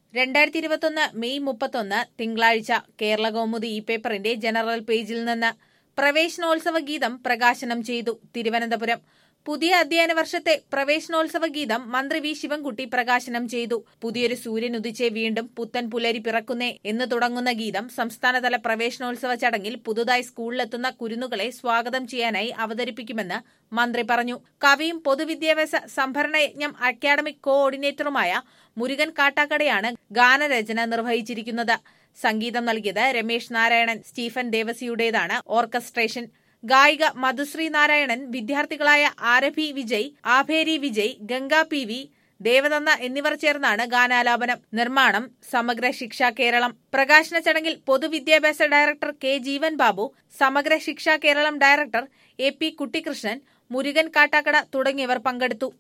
രണ്ടായിരത്തി ഇരുപത്തൊന്ന് മെയ് മുപ്പത്തൊന്ന് തിങ്കളാഴ്ച കേരള കൗമുദി ഈ പേപ്പറിന്റെ ജനറൽ പേജിൽ നിന്ന് പ്രവേശനോത്സവ ഗീതം പ്രകാശനം ചെയ്തു തിരുവനന്തപുരം പുതിയ അധ്യയന വർഷത്തെ പ്രവേശനോത്സവ ഗീതം മന്ത്രി വി ശിവൻകുട്ടി പ്രകാശനം ചെയ്തു പുതിയൊരു സൂര്യൻ ഉദിച്ചേ വീണ്ടും പുത്തൻ പുലരി പിറക്കുന്നേ എന്ന് തുടങ്ങുന്ന ഗീതം സംസ്ഥാനതല പ്രവേശനോത്സവ ചടങ്ങിൽ പുതുതായി സ്കൂളിലെത്തുന്ന കുരുന്നുകളെ സ്വാഗതം ചെയ്യാനായി അവതരിപ്പിക്കുമെന്ന് മന്ത്രി പറഞ്ഞു കവിയും പൊതുവിദ്യാഭ്യാസ സംഭരണ യജ്ഞം അക്കാദമിക് കോഓർഡിനേറ്ററുമായ മുരുകൻ കാട്ടാക്കടയാണ് ഗാനരചന നിർവഹിച്ചിരിക്കുന്നത് സംഗീതം നൽകിയത് രമേശ് നാരായണൻ സ്റ്റീഫൻ ദേവസിയുടേതാണ് ഓർക്കസ്ട്രേഷൻ ഗായിക മധുശ്രീ നാരായണൻ വിദ്യാർത്ഥികളായ ആരഭി വിജയ് ആഭേരി വിജയ് ഗംഗ പി വി ദേവദന്ന എന്നിവർ ചേർന്നാണ് ഗാനാലാപനം നിർമ്മാണം സമഗ്ര ശിക്ഷ കേരളം പ്രകാശന ചടങ്ങിൽ പൊതുവിദ്യാഭ്യാസ director K Jeevan Babu Samagra Shiksha Keralam director A P Kuttikrishnan Murugan Kattakkada തുടങ്ങിയവർ പങ്കെടുത്തു